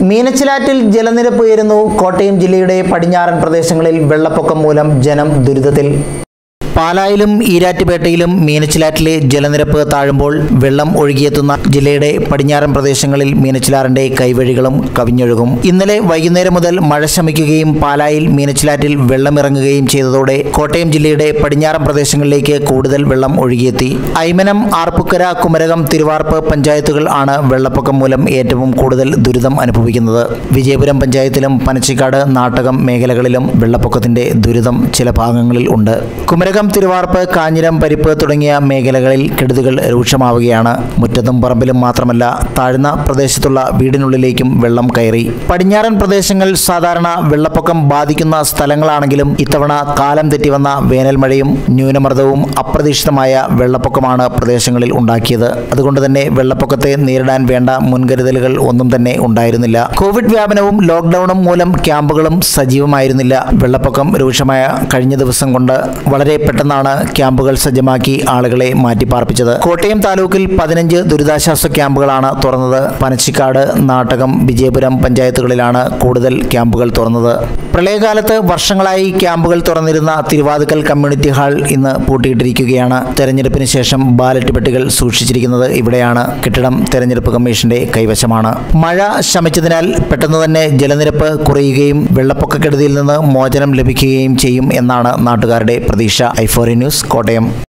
മീനച്ചിലാറ്റിൽ ജലനിരപ്പ് ഉയരുന്നു കോട്ടയം ജില്ലയുടെ പടിഞ്ഞാറൻ പ്രദേശങ്ങളിൽ വെള്ളപ്പൊക്കം മൂലം ജനം ദുരിതത്തിൽ പാലായിലും ഈരാറ്റുപേട്ടയിലും മീനച്ചിലാറ്റിലെ ജലനിരപ്പ് താഴുമ്പോൾ വെള്ളം ഒഴുകിയെത്തുന്ന ജില്ലയുടെ പടിഞ്ഞാറൻ പ്രദേശങ്ങളിൽ മീനച്ചിലാറിന്റെ കൈവഴികളും കവിഞ്ഞൊഴുകും ഇന്നലെ വൈകുന്നേരം മുതൽ മഴ ശമിക്കുകയും പാലായിൽ മീനച്ചിലാറ്റിൽ വെള്ളമിറങ്ങുകയും ചെയ്തതോടെ കോട്ടയം ജില്ലയുടെ പടിഞ്ഞാറൻ പ്രദേശങ്ങളിലേക്ക് കൂടുതൽ വെള്ളം ഒഴുകിയെത്തി ഐമനം ആർപ്പുക്കര കുമരകം തിരുവാർപ്പ് പഞ്ചായത്തുകൾ ആണ് വെള്ളപ്പൊക്കം മൂലം ഏറ്റവും കൂടുതൽ ദുരിതം അനുഭവിക്കുന്നത് വിജയപുരം പഞ്ചായത്തിലും പനച്ചിക്കാട് നാട്ടകം മേഖലകളിലും വെള്ളപ്പൊക്കത്തിന്റെ ദുരിതം ചില ഭാഗങ്ങളിൽ ഉണ്ട് കുമരകം തിരുവാർപ്പ് കാഞ്ഞിരം പരിപ്പ് തുടങ്ങിയ മേഖലകളിൽ കെടുതികൾ രൂക്ഷമാവുകയാണ് മുറ്റത്തും പറമ്പിലും മാത്രമല്ല താഴ്ന്ന പ്രദേശത്തുള്ള വീടിനുള്ളിലേക്കും വെള്ളം കയറി പടിഞ്ഞാറൻ പ്രദേശങ്ങൾ സാധാരണ വെള്ളപ്പൊക്കം ബാധിക്കുന്ന സ്ഥലങ്ങളാണെങ്കിലും ഇത്തവണ കാലം തെറ്റി വന്ന വേനൽ മഴയും ന്യൂനമർദ്ദവും അപ്രതീക്ഷിതമായ വെള്ളപ്പൊക്കമാണ് പ്രദേശങ്ങളിൽ ഉണ്ടാക്കിയത് അതുകൊണ്ട് തന്നെ വെള്ളപ്പൊക്കത്തെ നേരിടാൻ വേണ്ട മുൻകരുതലുകൾ ഒന്നും തന്നെ ഉണ്ടായിരുന്നില്ല കോവിഡ് വ്യാപനവും ലോക്ക്ഡൌണും മൂലം ക്യാമ്പുകളും സജീവമായിരുന്നില്ല വെള്ളപ്പൊക്കം രൂക്ഷമായ കഴിഞ്ഞ ദിവസം കൊണ്ട് വളരെ പെട്ടെന്നാണ് ക്യാമ്പുകൾ സജ്ജമാക്കി ആളുകളെ മാറ്റിപ്പാർപ്പിച്ചത് കോട്ടയം താലൂക്കിൽ പതിനഞ്ച് ദുരിതാശ്വാസ ക്യാമ്പുകളാണ് തുറന്നത് പനച്ചിക്കാട് നാട്ടകം വിജയപുരം പഞ്ചായത്തുകളിലാണ് കൂടുതൽ ക്യാമ്പുകൾ തുറന്നത് പ്രളയകാലത്ത് വർഷങ്ങളായി ക്യാമ്പുകൾ തുറന്നിരുന്ന തിരുവാതുക്കൽ കമ്മ്യൂണിറ്റി ഹാൾ ഇന്ന് പൂട്ടിയിട്ടിരിക്കുകയാണ് തെരഞ്ഞെടുപ്പിന് ശേഷം ബാലറ്റ് പെട്ടികൾ സൂക്ഷിച്ചിരിക്കുന്നത് ഇവിടെയാണ് കെട്ടിടം തെരഞ്ഞെടുപ്പ് കമ്മീഷന്റെ കൈവശമാണ് മഴ ശമിച്ചതിനാൽ പെട്ടെന്ന് തന്നെ ജലനിരപ്പ് കുറയുകയും വെള്ളപ്പൊക്കക്കെടുതിയിൽ നിന്ന് മോചനം ലഭിക്കുകയും ചെയ്യും എന്നാണ് നാട്ടുകാരുടെ പ്രതീക്ഷ ഐഫോറി ന്യൂസ് കോട്ടയം